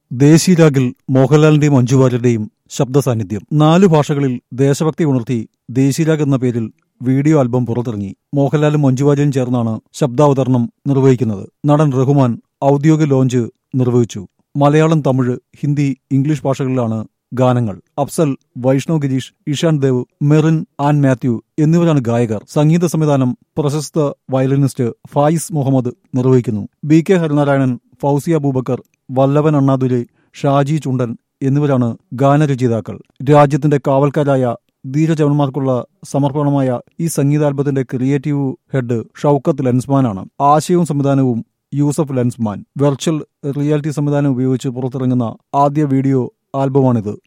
ദേശീരാഗിൽ മോഹൻലാലിന്റെയും മഞ്ജുവാര്യരുടെയും ശബ്ദ സാന്നിധ്യം നാലു ഭാഷകളിൽ ദേശഭക്തി ഉണർത്തി ദേശീരാഗ് എന്ന പേരിൽ വീഡിയോ ആൽബം പുറത്തിറങ്ങി മോഹൻലാലും മഞ്ജുവാര്യരും ചേർന്നാണ് ശബ്ദാവതരണം നിർവഹിക്കുന്നത് നടൻ റഹ്മാൻ ഔദ്യോഗിക ലോഞ്ച് നിർവഹിച്ചു മലയാളം തമിഴ് ഹിന്ദി ഇംഗ്ലീഷ് ഭാഷകളിലാണ് ഗാനങ്ങൾ അഫ്സൽ വൈഷ്ണവ് ഗിരീഷ് ഇഷാൻ ദേവ് മെറിൻ ആൻ മാത്യു എന്നിവരാണ് ഗായകർ സംഗീത സംവിധാനം പ്രശസ്ത വയലിനിസ്റ്റ് ഫായിസ് മുഹമ്മദ് നിർവഹിക്കുന്നു ബി കെ ഹരിനാരായണൻ ഫൗസിയ അബൂബക്കർ വല്ലവൻ അണ്ണാദുലെ ഷാജി ചുണ്ടൻ എന്നിവരാണ് ഗാനരചയിതാക്കൾ രാജ്യത്തിന്റെ കാവൽക്കാരായ ധീരജവന്മാർക്കുള്ള സമർപ്പണമായ ഈ സംഗീതാൽബത്തിന്റെ ക്രിയേറ്റീവ് ഹെഡ് ഷൌക്കത്ത് ലെൻസ്മാനാണ് ആശയവും സംവിധാനവും യൂസഫ് ലെൻസ്മാൻ വെർച്വൽ റിയാലിറ്റി സംവിധാനം ഉപയോഗിച്ച് പുറത്തിറങ്ങുന്ന ആദ്യ വീഡിയോ ആൽബമാണിത്